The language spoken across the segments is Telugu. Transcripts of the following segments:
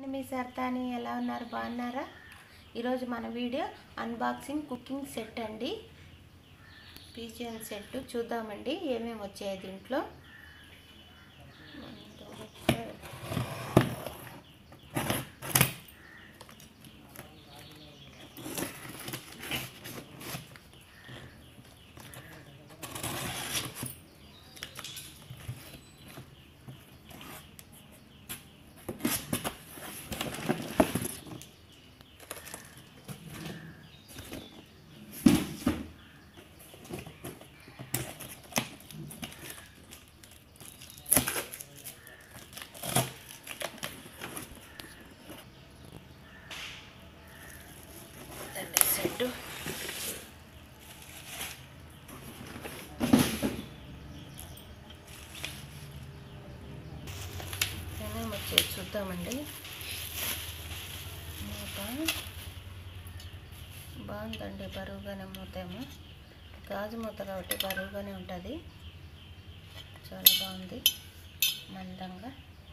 అండి మీ సర్తాని ఎలా ఉన్నారు బాగున్నారా ఈరోజు మన వీడియో అన్బాక్సింగ్ కుకింగ్ సెట్ అండి పీజియన్ సెట్ చూద్దామండి ఏమేమి వచ్చాయి దీంట్లో సెట్ ఏమేమి వచ్చాయి చూద్దామండి మూత బాగుందండి బరువుగానే మూత ఏమో గాజు మూత కాబట్టి బరువుగానే ఉంటుంది చాలా బాగుంది మందంగా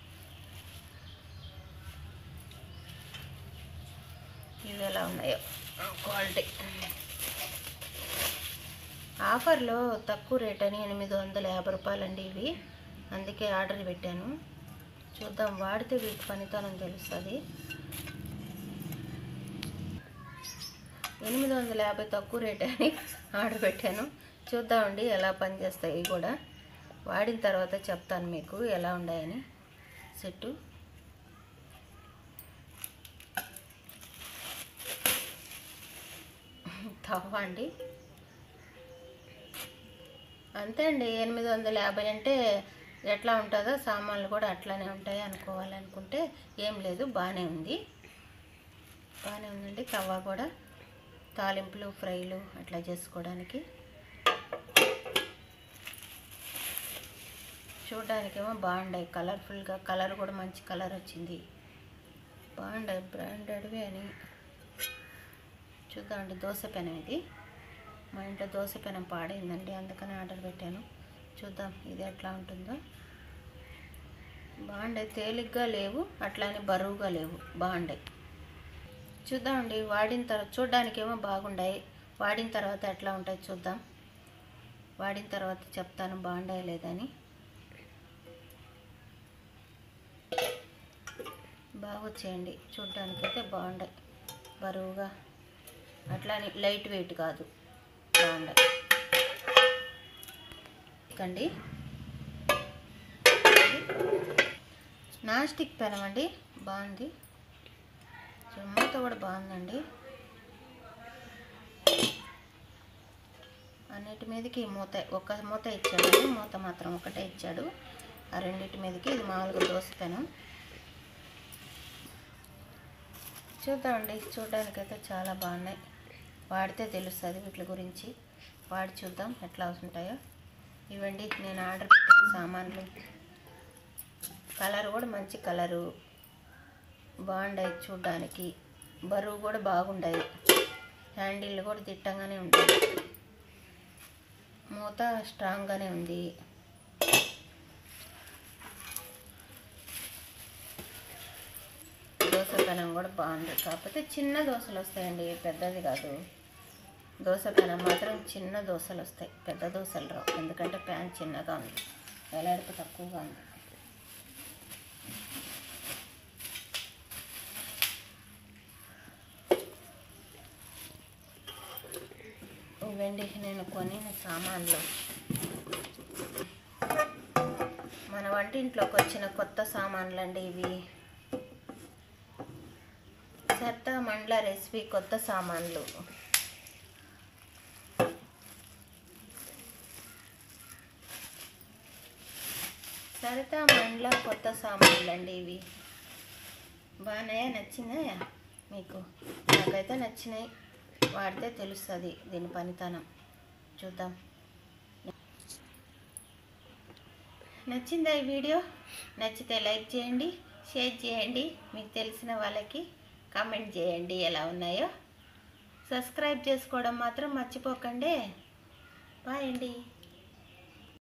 ఇవి ఎలా ఉన్నాయో క్వాలిటీ ఆఫర్లో తక్కువ రేట్ అని ఎనిమిది వందల యాభై రూపాయలండి ఇవి అందుకే ఆర్డర్ పెట్టాను చూద్దాం వాడితే వీటి పనితనం తెలుస్తుంది ఎనిమిది వందల యాభై తక్కువ రేట్ అని ఆర్డర్ పెట్టాను చూద్దామండి ఎలా పనిచేస్తాయి కూడా వాడిన తర్వాత చెప్తాను మీకు ఎలా ఉన్నాయని సెట్టు తవ్వ అండి అంతే అండి ఎనిమిది వందల యాభై అంటే ఎట్లా ఉంటుందో సామాన్లు కూడా అట్లానే ఉంటాయి అనుకోవాలనుకుంటే ఏం లేదు బాగానే ఉంది బాగానే ఉందండి తవ్వ కూడా తాలింపులు ఫ్రైలు అట్లా చేసుకోవడానికి చూడడానికేమో బాగుండాయి కలర్ఫుల్గా కలర్ కూడా మంచి కలర్ వచ్చింది బాగుండాయి బ్రాండెడ్వి అని చూద్దామండి దోశ పెనం ఇది మా ఇంట్లో దోశ పెనం పాడైందండి అందుకని ఆర్డర్ పెట్టాను చూద్దాం ఇది ఎట్లా ఉంటుందో బాగుండే తేలిగ్గా లేవు అట్లానే బరువుగా లేవు బాగుండాయి చూద్దామండి వాడిన తర్వాత చూడ్డానికేమో బాగుండాయి వాడిన తర్వాత ఎట్లా ఉంటాయి చూద్దాం వాడిన తర్వాత చెప్తాను బాగుండాయి లేదని బాగా వచ్చేయండి చూడ్డానికైతే బాగుండాయి బరువుగా అట్లానే లైట్ వెయిట్ కాదు బాగుండాయి కండి నాన్ స్టిక్ పెనం అండి బాగుంది మూత కూడా బాగుందండి అన్నిటి మీదకి మూత ఒక మూత ఇచ్చాడు మూత మాత్రం ఒకటే ఇచ్చాడు ఆ రెండింటి మీదకి ఇది మామూలుగా దోశ పెనం చూద్దామండి చూడడానికైతే చాలా బాగున్నాయి వాడితే తెలుస్తుంది వీటి గురించి వాడి చూద్దాం ఎట్లా ఉంటాయో ఇవ్వండి నేను ఆర్డర్ పెట్టిన సామాన్లు కలర్ కూడా మంచి కలరు బాగుండాయి చూడ్డానికి బరువు కూడా బాగుండాయి హ్యాండిల్ కూడా దిట్టంగానే ఉంటాయి మూత స్ట్రాంగ్గానే ఉంది దోశ పెనం కూడా బాగుంది కాకపోతే చిన్న దోశలు వస్తాయండి పెద్దది కాదు దోశ పెనం మాత్రం చిన్న దోశలు వస్తాయి పెద్ద దోశలు రావు ఎందుకంటే ప్యాన్ చిన్నగా ఉంది వెలాడిపు తక్కువగా ఉంది ఇవండి నేను కొనిన సామాన్లు మన వంటింట్లోకి వచ్చిన కొత్త సామాన్లు అండి ఇవి సత్తా మండల రెసిపీ కొత్త సామాన్లు సరితా మండల కొత్త సామాన్లు అండి ఇవి బాగానే నచ్చినాయా మీకు నాకైతే నచ్చినాయి వాడితే తెలుస్తుంది దీని పనితనం చూద్దాం నచ్చిందా ఈ వీడియో నచ్చితే లైక్ చేయండి షేర్ చేయండి మీకు తెలిసిన వాళ్ళకి కామెంట్ చేయండి ఎలా ఉన్నాయో సబ్స్క్రైబ్ చేసుకోవడం మాత్రం మర్చిపోకండి బాయ్ అండి